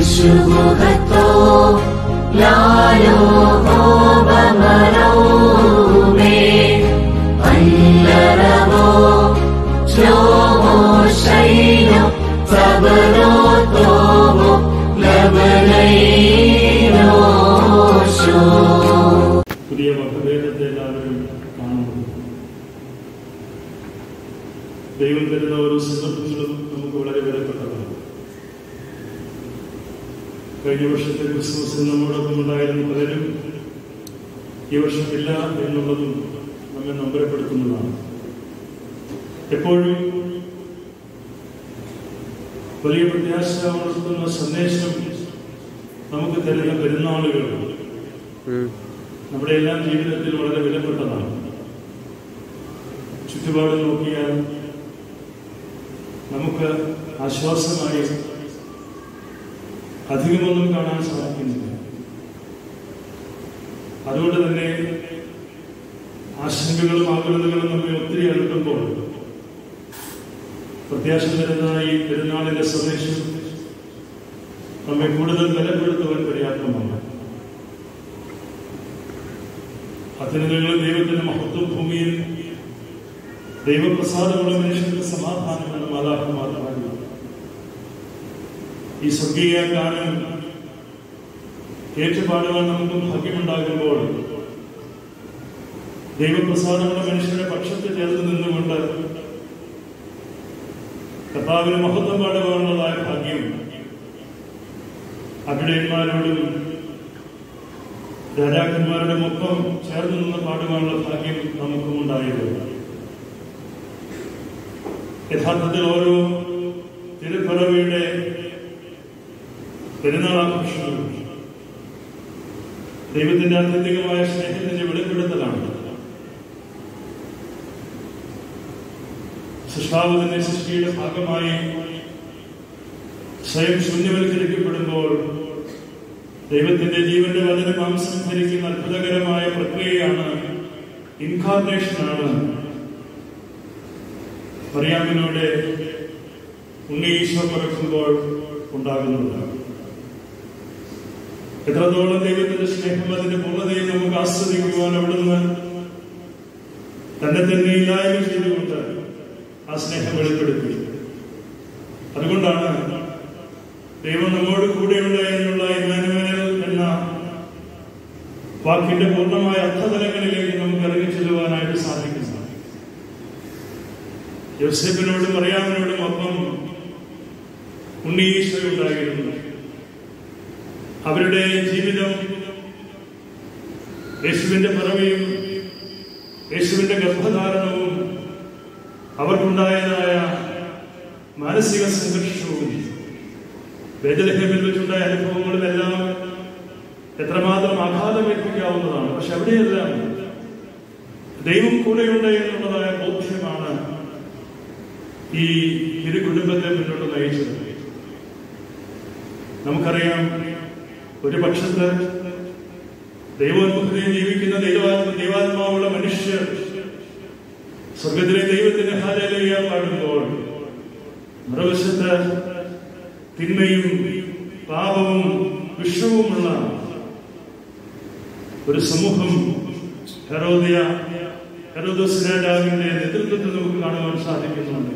ശുഭുഹത്തോ ലാലോ ഹോമമരോ may അല്ലരമോ ശ്ലോമോ ശൈനോ സബരോ തോമോ ലബനൈനോ ശോ പുതിയ വകഭേദത്തെ എല്ലാവരും കാണുന്നു ദൈവം തരുന്ന ഓരോ സന്ദർഭങ്ങളും നമുക്ക് വളരെ വിലപ്പെട്ടതാണ് കഴിഞ്ഞ വർഷത്തെ ക്രിസ്മസിൽ നമ്മോടൊപ്പം ഉണ്ടായിരുന്ന പലരും ഈ വർഷമില്ല എന്നുള്ളതും നമ്മെ നമ്പരപ്പെടുത്തുന്നതാണ് എപ്പോഴും വലിയ പ്രത്യാശ ഉണർത്തുന്ന സന്ദേശം നമുക്ക് തരുന്ന പെരുന്നാളുകൾ നമ്മുടെ എല്ലാം ജീവിതത്തിൽ വളരെ വിലപ്പെട്ടതാണ് ചുറ്റുപാട് നോക്കിയാൽ നമുക്ക് ആശ്വാസമായി അധികമൊന്നും കാണാൻ സാധിക്കുന്നില്ല അതുകൊണ്ട് തന്നെ ആശങ്കകളും ആകുലതകളും നമ്മെ ഒത്തിരി അലട്ടുമ്പോൾ പ്രത്യാശ തരുന്ന ഈ പെരുന്നാളിന്റെ സന്ദേശം നമ്മെ കൂടുതൽ ബലപ്പെടുത്തുവാൻ പര്യാപ്തമാണ് അത്യുന്നതങ്ങൾ ദൈവത്തിന്റെ മഹത്വം ഭൂമിയിൽ ദൈവപ്രസാദമുള്ള മനുഷ്യർക്ക് സമാധാനം എന്ന മാതാപിതാക്കൾ പാടുന്നു ഈ സ്വർഗീയ ഗാനം ഏറ്റുപാടുവാൻ നമുക്ക് ഭാഗ്യമുണ്ടാകുമ്പോൾ ദൈവപ്രസാദമുള്ള മനുഷ്യരുടെ പക്ഷത്ത് ചേർന്ന് നിന്നുകൊണ്ട് കർത്താവിന് മഹത്വം പാടുവാനുള്ളതായ ഭാഗ്യം അഭിടയന്മാരോടും രാജാക്കന്മാരുടെ മൊത്തം ചേർന്ന് നിന്ന് പാടുവാനുള്ള ഭാഗ്യം നമുക്കും ഉണ്ടായിരുന്നു യഥാർത്ഥത്തിൽ ഓരോ തിരുപ്പിറവിയുടെ പെരുന്നാൾ ആഘോഷങ്ങളും ദൈവത്തിന്റെ ആത്യന്തികമായ സ്നേഹത്തിന്റെ വെളിപ്പെടുത്തലാണ് സൃഷ്ടാവ് തന്നെ സൃഷ്ടിയുടെ ഭാഗമായി സ്വയം ശൂന്യവൽക്കരിക്കപ്പെടുമ്പോൾ ദൈവത്തിന്റെ ജീവന്റെ വചന മാംസം ധരിക്കുന്ന അത്ഭുതകരമായ പ്രക്രിയയാണ് ഇൻകാർണേഷനാണ് മറിയാമിനോട് ഉണ്ണീശോ പിറക്കുമ്പോൾ ഉണ്ടാകുന്നത് എത്രത്തോളം ദൈവത്തിന്റെ സ്നേഹം അതിന്റെ പൂർണ്ണതയിൽ നമുക്ക് ആസ്വദിക്കുവാൻ അവിടുന്ന് തന്നെ തന്നെ ഇല്ലായ്മ ചെയ്തുകൊണ്ട് ആ സ്നേഹം വെളിപ്പെടുത്തി അതുകൊണ്ടാണ് ദൈവം നമ്മോട് കൂടെയുണ്ട് എന്നുള്ള ഇമാനുവൽ എന്ന വാക്കിന്റെ പൂർണ്ണമായ അർത്ഥതലങ്ങളിലേക്ക് നമുക്ക് ഇറങ്ങി ചെല്ലുവാനായിട്ട് സാധിക്കുന്നു യോസെഫിനോടും മറിയാമിനോടും ഒപ്പം ഉണ്ണീശോ ഉണ്ടായിരുന്നു അവരുടെ ജീവിതം യേശുവിന്റെ പിറവിയും യേശുവിന്റെ ഗർഭധാരണവും അവർക്കുണ്ടായതായ മാനസിക സംഘർഷവും ബേദലഹേമിൽ വെച്ചുണ്ടായ അനുഭവങ്ങളിലെല്ലാം എത്രമാത്രം ആഘാതം ഏൽപ്പിക്കാവുന്നതാണ് പക്ഷെ അവിടെയെല്ലാം ദൈവം കൂടെയുണ്ട് എന്നുള്ളതായ ബോധ്യമാണ് ഈ ഇരു കുടുംബത്തെ മുന്നോട്ട് നയിച്ചത് നമുക്കറിയാം ഒരു പക്ഷത്ത് ദൈവോന്മുഖതയിൽ ജീവിക്കുന്ന ദൈവാത്മ ദൈവാത്മാവുള്ള മനുഷ്യർ സ്വർഗത്തിലെ ദൈവത്തിന്റെ ഹാരലയ്യ പാടുമ്പോൾ മറുവശത്ത് തിന്മയും പാപവും വിഷവുമുള്ള ഒരു സമൂഹം ഹെറോദിയ ഹെറോദോസ് രാജാവിന്റെ നേതൃത്വത്തിൽ നമുക്ക് കാണുവാൻ സാധിക്കുന്നുണ്ട്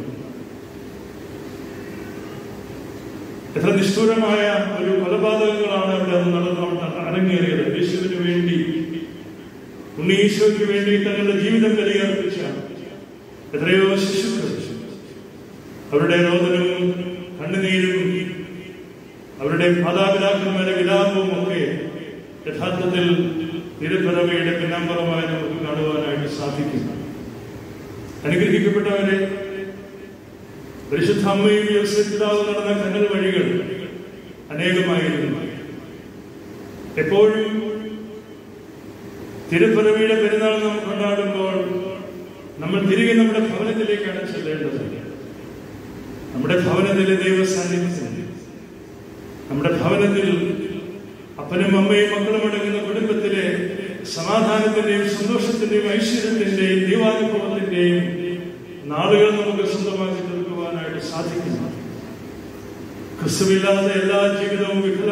എത്ര നിഷ്ഠൂരമായ ഒരു കൊലപാതകങ്ങളാണ് അവിടെ അന്ന് നടന്ന അരങ്ങേറിയത് യേശുവിന് വേണ്ടി ഉണ്ണീശോയ്ക്ക് വേണ്ടി തങ്ങളുടെ ജീവിതം ബലിയർപ്പിച്ച എത്രയോ ശിശുക്കൾ അവരുടെ രോദനവും കണ്ണുനീരും അവരുടെ മാതാപിതാക്കന്മാരുടെ വിലാപവും ഒക്കെ യഥാർത്ഥത്തിൽ തിരുപ്പിറവയുടെ പിന്നാമ്പറമായി നമുക്ക് കാണുവാനായിട്ട് സാധിക്കും അനുഗ്രഹിക്കപ്പെട്ടവരെ പരിശുദ്ധ അമ്മയും യോസെഫിതാവും നടന്ന കനൽ വഴികൾ അനേകമായിരുന്നു എപ്പോഴും തിരുപ്പിറവിയുടെ പെരുന്നാൾ നാം കൊണ്ടാടുമ്പോൾ നമ്മൾ തിരികെ നമ്മുടെ ഭവനത്തിലേക്കാണ് ചെല്ലേണ്ടത് നമ്മുടെ ഭവനത്തിലെ ദൈവ സാന്നിധ്യം നമ്മുടെ ഭവനത്തിൽ അപ്പനും അമ്മയും മക്കളും അടങ്ങുന്ന കുടുംബത്തിലെ സമാധാനത്തിന്റെയും സന്തോഷത്തിന്റെയും ഐശ്വര്യത്തിന്റെയും ദൈവാനുഭവത്തിന്റെയും നാളുകൾ നമുക്ക് സ്വന്തമാക്കി തീർക്കുവാനായിട്ട് സാധിക്കുന്നു ക്രിസ്തുവില്ലാതെ എല്ലാ ജീവിതവും വിഫല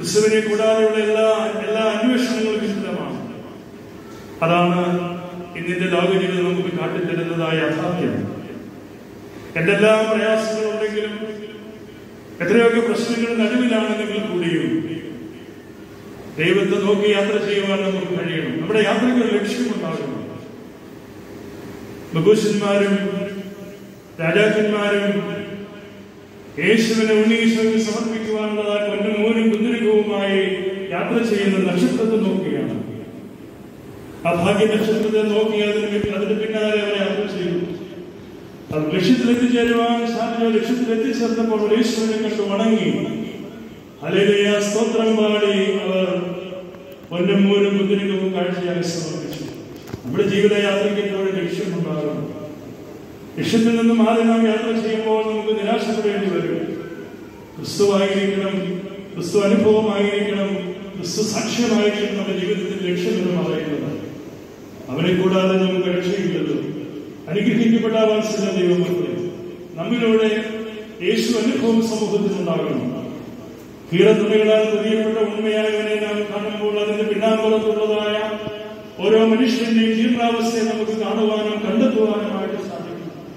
ക്രിസ്തുവിനെ കൂടാതെയുള്ള എല്ലാ എല്ലാ അന്വേഷണങ്ങളും വിശുദ്ധമാണ് അതാണ് ഇന്നിന്റെ ലോകജീവിതം നമുക്ക് കാട്ടിത്തരുന്നതായ യാഥാർത്ഥ്യം എന്തെല്ലാം പ്രയാസങ്ങളുണ്ടെങ്കിലും എത്രയൊക്കെ പ്രശ്നങ്ങൾ നടുവിലാണെന്നെങ്കിൽ കൂടിയും ദൈവത്തെ നോക്കി യാത്ര ചെയ്യുവാൻ നമുക്ക് കഴിയണം നമ്മുടെ യാത്രയ്ക്ക് ഒരു ലക്ഷ്യമുണ്ടാകണം ബഹുശന്മാരും രാജാക്കന്മാരും യേശുവിനെ ഉണ്ണീശ്വരന് സമർപ്പിക്കുവാനുള്ളതായ പൊന്നമൂരും കുന്തിരികവുമായി യാത്ര ചെയ്യുന്ന നക്ഷത്രത്തെ നോക്കുകയാണ് ആ ഭാഗ്യ നക്ഷത്രത്തെ നോക്കി അതിന് പിൻ- അതിന് പിന്നാലെ അവർ യാത്ര ചെയ്തു അത് ലക്ഷ്യത്തിൽ എത്തിച്ചേരുവാൻ സാധിച്ച ലക്ഷ്യത്തിൽ എത്തിച്ചേർന്നപ്പോൾ അവർ യേശുവിനെ കണ്ട് വണങ്ങി അലേലയ സ്തോത്രം പാടി അവർ പൊന്നമൂരും കുന്തിരികവും കാഴ്ചയായി സമർപ്പിച്ചു നമ്മുടെ ജീവിതയാത്രയ്ക്ക് എപ്പോഴും ലക്ഷ്യമുണ്ടാകണം ലക്ഷ്യത്തിൽ നിന്നും ആദ്യം നാം യാത്ര ചെയ്യുമ്പോൾ നമുക്ക് നിരാശപ്പെടേണ്ടി വരും ക്രിസ്തുവായിരിക്കണം ക്രിസ്തു അനുഭവമായിരിക്കണം ക്രിസ്തു സാക്ഷ്യമായിരിക്കണം നമ്മുടെ ജീവിതത്തിൽ ലക്ഷ്യമെന്ന് പറയുന്നത് അവനെ കൂടാതെ നമുക്ക് രക്ഷയില്ലല്ലോ അനുഗ്രഹിക്കപ്പെട്ട വാത്സല്യ ദൈവമക്കളെ നമ്മിലൂടെ യേശു അനുഭവം സമൂഹത്തിൽ ഉണ്ടാകണം കീറത്തുണികളാൽ പ്രിയപ്പെട്ട ഉണ്മയായവനെ നാം കാണുമ്പോൾ അതിന്റെ പിന്നാമ്പുറത്തുള്ളതായ ഓരോ മനുഷ്യന്റെയും ജീർണാവസ്ഥയെ നമുക്ക് കാണുവാനും കണ്ടെത്തുവാനുമായിട്ട് സാധിക്കും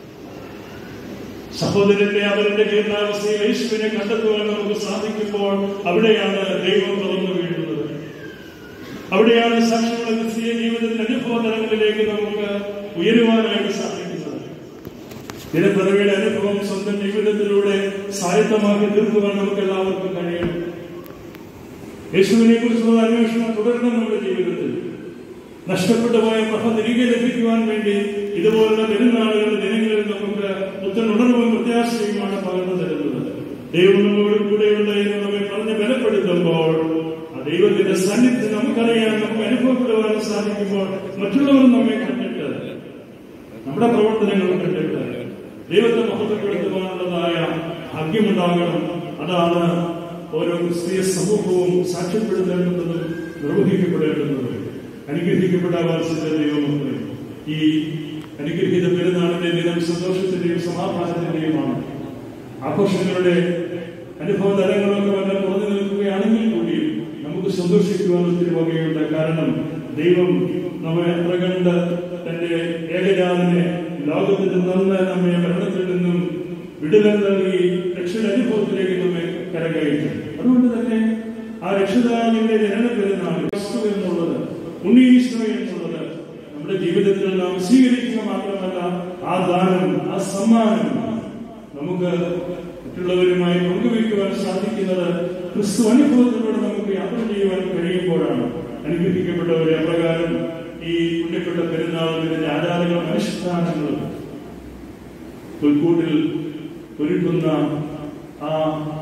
സഹോദരന്റെ അവരുടെ ജീർണാവസ്ഥയിൽ യേശുവിനെ കണ്ടെത്തുവാൻ നമുക്ക് സാധിക്കുമ്പോൾ അവിടെയാണ് ദൈവം തുറന്നു വീഴുന്നത് അവിടെയാണ് സാക്ഷിയുള്ള ക്രിസ്തീയ ജീവിതത്തിന്റെ അനുഭവ തലങ്ങളിലേക്ക് നമുക്ക് ഉയരുവാനായിട്ട് സാധിക്കുന്നത് ദിനപ്രതിയുടെ അനുഭവം സ്വന്തം ജീവിതത്തിലൂടെ സ്വായത്തമാക്കി തീർക്കുവാൻ നമുക്ക് എല്ലാവർക്കും കഴിയണം യേശുവിനെ കുറിച്ചുള്ള അന്വേഷണം തുടരണം നമ്മുടെ ജീവിതത്തിൽ നഷ്ടപ്പെട്ടു പോയ പ്രഭ തിരികെ ലഭിക്കുവാൻ വേണ്ടി ഇതുപോലുള്ള പെരുന്നാളുകളുടെ ദിനങ്ങളിൽ നമുക്ക് പുത്തനുണർവും പ്രത്യാശയുമാണ് പകർന്നു തരുന്നത് ദൈവം നമ്മോട് കൂടെയുള്ള എന്ന് നമ്മെ പറഞ്ഞ് ബലപ്പെടുത്തുമ്പോൾ ആ ദൈവത്തിന്റെ സാന്നിധ്യം നമുക്കറിയാൻ നമുക്ക് അനുഭവപ്പെടുവാൻ സാധിക്കുമ്പോൾ മറ്റുള്ളവർ നമ്മെ കണ്ടിട്ട് നമ്മുടെ പ്രവർത്തനങ്ങൾ കണ്ടിട്ട് ദൈവത്തെ മഹത്വപ്പെടുത്തുവാനുള്ളതായ ഭാഗ്യമുണ്ടാകണം അതാണ് ഓരോ ക്രിസ്തീയ സമൂഹവും സാക്ഷ്യപ്പെടുത്തേണ്ടതും നിർവഹിക്കപ്പെടേണ്ടതും അനുഗ്രഹിക്കപ്പെട്ട വാത്സല്യ ദൈവമക്കളെ ഈ അനുഗ്രഹീത പെരുന്നാളിന്റെ ദിനം സന്തോഷത്തിന്റെയും സമാധാനത്തിന്റെയുമാണ് ആഘോഷങ്ങളുടെ അനുഭവ തലങ്ങളൊക്കെ വല്ല കുറഞ്ഞു നിൽക്കുകയാണെങ്കിൽ കൂടിയും നമുക്ക് സന്തോഷിക്കുവാൻ ഒത്തിരി വകയുണ്ട് കാരണം ദൈവം നമ്മെ എത്ര കണ്ട് തന്റെ ഏകജാതിനെ ലോകത്തിൽ നിന്ന് നമ്മെ മരണത്തിൽ നിന്നും വിടുതൽ നൽകി രക്ഷയുടെ അനുഭവത്തിലേക്ക് നമ്മെ കരകയറ്റും അതുകൊണ്ട് തന്നെ ആ രക്ഷിതാവിന്റെ ജനന പെരുന്നാൾ ക്രിസ്തു എന്നുള്ളത് ഉണ്ണീശ്വര എന്നുള്ളത് നമ്മുടെ ജീവിതത്തിൽ നാം സ്വീകരിക്കുക മാത്രമല്ല ആ ദാനം ആ സമ്മാനം നമുക്ക് മറ്റുള്ളവരുമായി പങ്കുവയ്ക്കുവാൻ സാധിക്കുന്നത് ക്രിസ്തു അനുഭവത്തിലൂടെ നമുക്ക് യാത്ര ചെയ്യുവാൻ കഴിയുമ്പോഴാണ് അനുഗ്രഹിക്കപ്പെട്ടവരെ അപ്രകാരം ഈ പുണ്യപ്പെട്ട പെരുന്നാളിന്റെ ആചാരങ്ങളും അനുഷ്ഠാനങ്ങളും പുൽക്കൂട്ടിൽ ഒരുക്കുന്ന ആ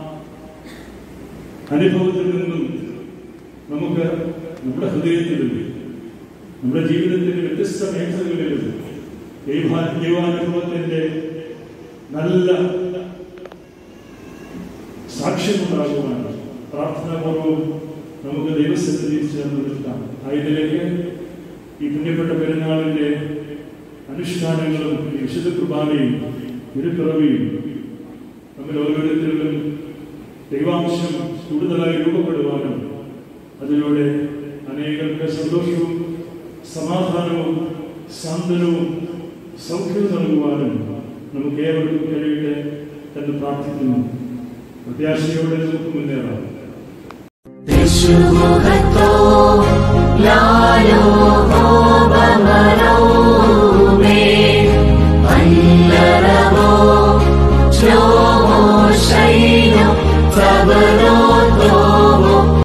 അനുഭവത്തിൽ നിന്നും നമുക്ക് നമ്മുടെ ഹൃദയത്തിലും നമ്മുടെ ജീവിതത്തിന്റെ വ്യത്യസ്ത മേഖലകളിലും ദൈവാ ദൈവാനുഭവത്തിന്റെ നല്ല സാക്ഷ്യമുണ്ടാകുവാൻ പ്രാർത്ഥനാപൂർവം നമുക്ക് ദൈവസന്നിധിയിൽ ചേർന്ന് നിൽക്കാം അതിലേക്ക് ഈ പുണ്യപ്പെട്ട പെരുന്നാളിന്റെ അനുഷ്ഠാനങ്ങളും ഈ വിശുദ്ധ കുർബാനയും തിരുപ്പിറവിയും നമ്മൾ ഓരോരുത്തരിലും ദൈവാംശം കൂടുതലായി രൂപപ്പെടുവാനും അതിലൂടെ അനേകർക്ക് സന്തോഷവും സമാധാനവും സാന്ത്വനവും സൗഖ്യവും നൽകുവാനും നമുക്ക് ഏവർക്കും കഴിയട്ടെ എന്ന് പ്രാർത്ഥിക്കുന്നു പ്രത്യാശയോടെ നമുക്ക് മുന്നേറാം യേശുമുഖത്തോ